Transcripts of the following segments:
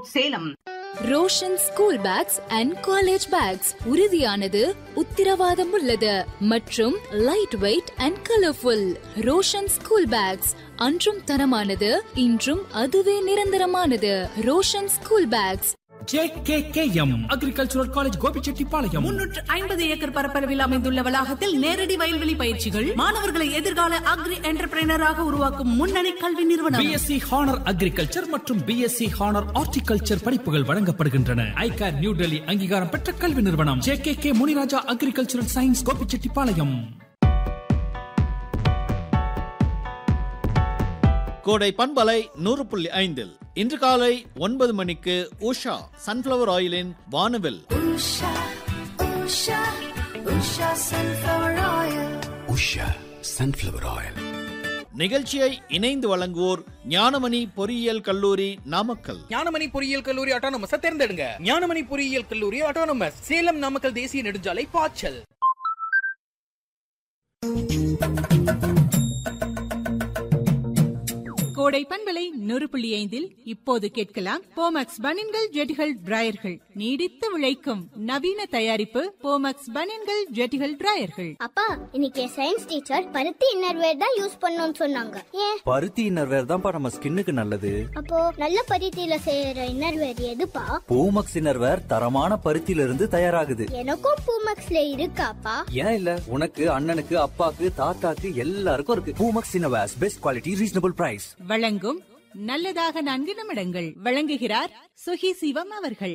road Salem Roshan school bags and college bags உறுதியானது உத்தரவாதம் உள்ளது மற்றும் light weight and colourful Roshan school bags அன்றும் தரமானது இன்றும் அதுவே நிரந்தரமானது Roshan school bags JKKM agricultural college Gobichettipalayam முன்னூற்று ஐம்பது ஏக்கர் பரப்பளவில் அமைந்துள்ள வளாகத்தில் நேரடி வயல்வெளி பயிற்சிகள் மாணவர்களை எதிர்கால அக்ரி என்டர்பிரைனராக உருவாக்கும் முன்னணி கல்வி நிறுவனம் பிஎஸ்சி ஹானர் அக்ரிகல்ச்சர் மற்றும் பிஎஸ்சி ஹானர் ஹார்டிகல்ச்சர் படிப்புகள் வழங்கப்படுகின்றன ஐகார் நியூ டெல்லி அங்கீகாரம் பெற்ற கல்வி நிறுவனம் JKK Muniraja agricultural science Gobichettipalayam Kodai பண்பலை நூறு புள்ளி ஐந்தில் இன்று காலை ஒன்பது மணிக்கு உஷா சன்ஃப்ளவர் ஆயிலின் வானவில் உஷா சன்ஃப்ளவர் ஆயில் நிகழ்ச்சியை இணைந்து வழங்குவோர் ஞானமணி பொறியியல் கல்லூரி நாமக்கல் ஞானமணி பொறியியல் கல்லூரி ஆட்டோனமஸ் தேர்ந்தெடுங்க ஞானமணி பொறியியல் கல்லூரி ஆட்டோனமஸ் சேலம் நாமக்கல் தேசிய நெடுஞ்சாலை பாய்ச்சல் கோடை பண்பலை நூறு புள்ளி ஐந்தில் இப்போது கேட்கலாம் போமக்ஸ் பனின்கள் ஜெட்டிகள் டிராயர்கள் நீடித்து உழைக்கும் நவீன தயாரிப்பு போமக்ஸ் பனின்கள் ஜெட்டிகள் டிராயர்கள் அப்பா இன்னைக்கு சயின்ஸ் டீச்சர் பருத்தி இன்னர்வேர் தான் யூஸ் பண்ணணும்னு சொன்னாங்க ஏன் பருத்தி இன்னர்வேர் தான்ப்பா நம்ம ஸ்கின்னுக்கு நல்லது அப்போ நல்ல பருத்தியில செய்யற இன்னர்வேர் எதுப்பா பூமக்ஸ் இன்னர்வேர் தரமான பருத்தியில இருந்து தயாராகுது எனக்கும் பூமக்ஸ்ல இருக்காப்பா ஏன் இல்ல உனக்கு அண்ணனுக்கு அப்பாக்கு தாத்தாக்கு எல்லாருக்கும் இருக்கு Poomex innerwears best quality reasonable price வழங்கும் நல்லதாக நான்கு நிமிடங்கள் வழங்குகிறார் சுகி சிவம் அவர்கள்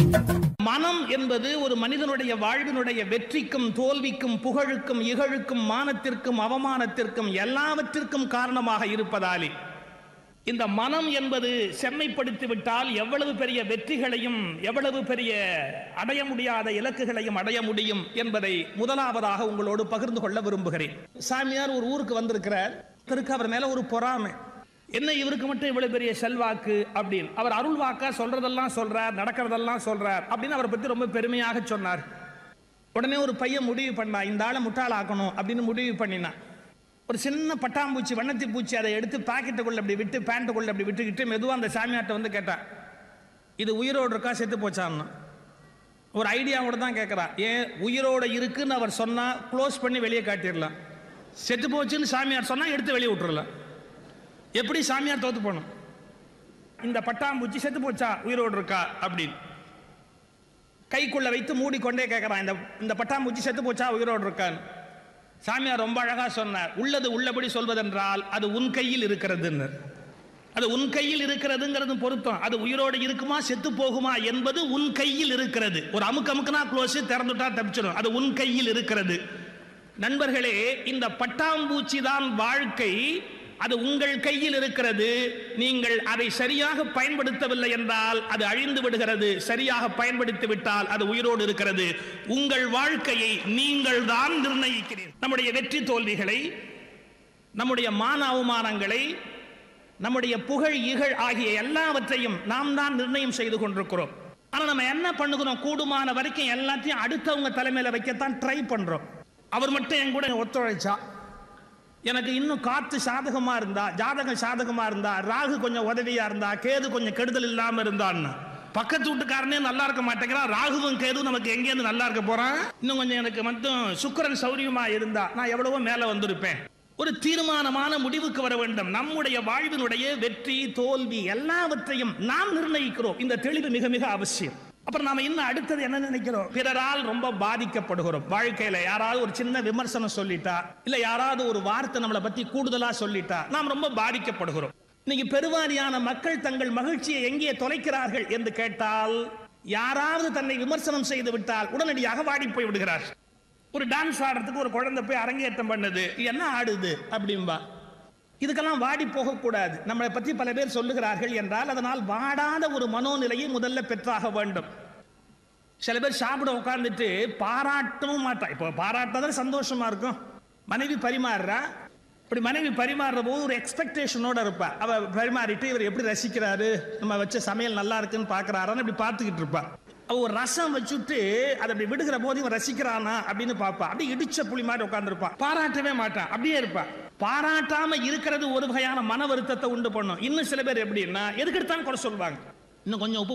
மனம் என்பது ஒரு மனிதனுடைய வாழ்வினுடைய வெற்றிக்கும் தோல்விக்கும் புகழுக்கும் இகழுக்கும் மானத்திற்கும் அவமானத்திற்கும் எல்லாவற்றிற்கும் காரணமாக இருப்பதாலே இந்த மனம் என்பது செம்மைப்படுத்தி விட்டால் எவ்வளவு பெரிய வெற்றிகளையும் எவ்வளவு பெரிய அடைய முடியாத இலக்குகளையும் அடைய முடியும் என்பதை முதலாவதாக உங்களோடு பகிர்ந்து கொள்ள விரும்புகிறேன் சாமியார் ஒரு ஊருக்கு வந்திருக்கிறார் இருக்கு அவர் மேல ஒரு பொறாமை என்ன இவருக்கு மட்டும் இவ்வளவு பெரிய செல்வாக்கு அப்படின்னு அவர் அருள் வாக்கா சொல்றதெல்லாம் சொல்றார் நடக்கிறதெல்லாம் சொல்றார் அப்படின்னு அவரை பத்தி ரொம்ப பெருமையாக சொன்னார் உடனே ஒரு பையன் முடிவு பண்ணா இந்த ஆளை முட்டாளாக்கணும் அப்படின்னு முடிவு பண்ணினான் ஒரு சின்ன பட்டாம்பூச்சி வண்ணத்தி பூச்சி அதை எடுத்து பாக்கெட்டுக்குள்ள அப்படி விட்டு பேண்ட்டுக்குள்ள அப்படி விட்டுக்கிட்டு மெதுவாக அந்த சாமியார்ட்ட வந்து கேட்டான் இது உயிரோடு இருக்கா செத்து போச்சான்னு ஒரு ஐடியாவோட தான் கேட்குறா ஏன் உயிரோடு இருக்குன்னு அவர் சொன்னால் க்ளோஸ் பண்ணி வெளியே காட்டிடலாம் செத்து போச்சுன்னு சாமியார் சொன்னால் எடுத்து வெளியே விட்டுறலாம் எப்படி சாமியார் தோத்து போகணும் இந்த பட்டாம்பூச்சி செத்து போச்சா உயிரோடு இருக்கா அப்படின்னு கைக்குள்ள வைத்து மூடிக்கொண்டே கேட்குறான் இந்த இந்த பட்டாம்பூச்சி செத்து போச்சா உயிரோடு இருக்கான்னு சாமியார் ரொம்ப அழகா சொன்னார் உள்ளது உள்ளபடி சொல்வதென்றால் அது உன் கையில் இருக்கிறதுன்னு அது உன் கையில் இருக்கிறதுங்கிறது பொருத்தம் அது உயிரோடு இருக்குமா செத்து போகுமா என்பது உன் கையில் இருக்கிறது ஒரு அமுக்கு அமுக்குனா க்ளோஸ் திறந்துட்டா தப்பிச்சிடும் அது உன் கையில் இருக்கிறது நண்பர்களே இந்த பட்டாம்பூச்சி தான் வாழ்க்கை அது உங்கள் கையில் இருக்கிறது நீங்கள் அதை சரியாக பயன்படுத்தவில்லை என்றால் அது அழிந்து விடுகிறது சரியாக பயன்படுத்தி விட்டால் அது உயிரோடு இருக்கிறது உங்கள் வாழ்க்கையை நீங்கள் தான் நிர்ணயிக்கிறீர்கள் நம்முடைய வெற்றி தோல்விகளை நம்முடைய மான அவமானங்களை நம்முடைய புகழ் இகழ் ஆகிய எல்லாவற்றையும் நாம் தான் நிர்ணயம் செய்து கொண்டிருக்கிறோம் ஆனா நம்ம என்ன பண்ணுகிறோம் கூடுமான வரைக்கும் எல்லாத்தையும் அடுத்தவங்க தலைமையில வைக்கத்தான் ட்ரை பண்றோம் அவர் மட்டும் என் கூட ஒத்துழைச்சா எனக்கு இன்னும் காத்து சாதகமா இருந்தா ஜாதகம் சாதகமா இருந்தா ராகு கொஞ்சம் உதவியா இருந்தா கேது கொஞ்சம் கெடுதல் இல்லாம இருந்தான்னு பக்கத்து வீட்டுக்காரனே நல்லா இருக்க மாட்டேங்கிறான் ராகுவும் கேதுவும் நமக்கு எங்கேருந்து நல்லா இருக்க போறான் இன்னும் கொஞ்சம் எனக்கு மட்டும் சுக்கரன் சௌரியமா இருந்தா நான் எவ்வளவோ மேல வந்திருப்பேன் ஒரு தீர்மானமான முடிவுக்கு வர வேண்டும் நம்முடைய வாழ்வினுடைய வெற்றி தோல்வி எல்லாவற்றையும் நாம் நிர்ணயிக்கிறோம் இந்த தெளிவு மிக மிக அவசியம் அப்புறம் நாம இன்னும் அடுத்தது என்ன நினைக்கிறோம் பிறரால் ரொம்ப பாதிக்கப்படுகிறோம் வாழ்க்கையில யாராவது ஒரு சின்ன விமர்சனம் சொல்லிட்டா இல்ல யாராவது ஒரு வார்த்தை நம்மளை பத்தி கூடுதலா சொல்லிட்டா நாம் ரொம்ப பாதிக்கப்படுகிறோம் இன்னைக்கு பெருவாரியான மக்கள் தங்கள் மகிழ்ச்சியை எங்கே தொலைக்கிறார்கள் என்று கேட்டால் யாராவது தன்னை விமர்சனம் செய்து விட்டால் உடனடியாக வாடி போய் விடுகிறார் ஒரு டான்ஸ் ஆடுறதுக்கு ஒரு குழந்தை போய் அரங்கேற்றம் பண்ணுது என்ன ஆடுது அப்படிம்பா இதுக்கெல்லாம் வாடி போகக்கூடாது நம்மளை பற்றி பல பேர் சொல்லுகிறார்கள் என்றால் அதனால் வாடாத ஒரு மனோநிலையை முதல்ல பெற்றாக வேண்டும் சில பேர் சாப்பிட உட்கார்ந்துட்டு பாராட்டவும் மாட்டா இப்போ பாராட்டாதான் சந்தோஷமா இருக்கும் மனைவி பரிமாறுறா இப்படி மனைவி பரிமாறுற போது ஒரு எக்ஸ்பெக்டேஷனோட இருப்பா அவ பரிமாறிட்டு இவர் எப்படி ரசிக்கிறாரு நம்ம வச்ச சமையல் நல்லா இருக்குன்னு பாக்குறாரான்னு இப்படி பார்த்துக்கிட்டு இருப்பா அவ ஒரு ரசம் வச்சுட்டு அதை அப்படி விடுகிற போது இவன் ரசிக்கிறானா அப்படின்னு பார்ப்பா அப்படியே இடிச்ச புளி மாதிரி உட்காந்துருப்பான் பாராட்டவே மாட்டான் அப்படியே இருப்பா பாராட்டாம இருக்கிறது ஒரு வகையான மன வருத்தத்தை உண்டு பண்ணும் இன்னும் சில பேர் எப்படின்னா எதுக்கு எடுத்தாலும் குறை சொல்லுவாங்க இன்னும் கொஞ்சம் உப்பு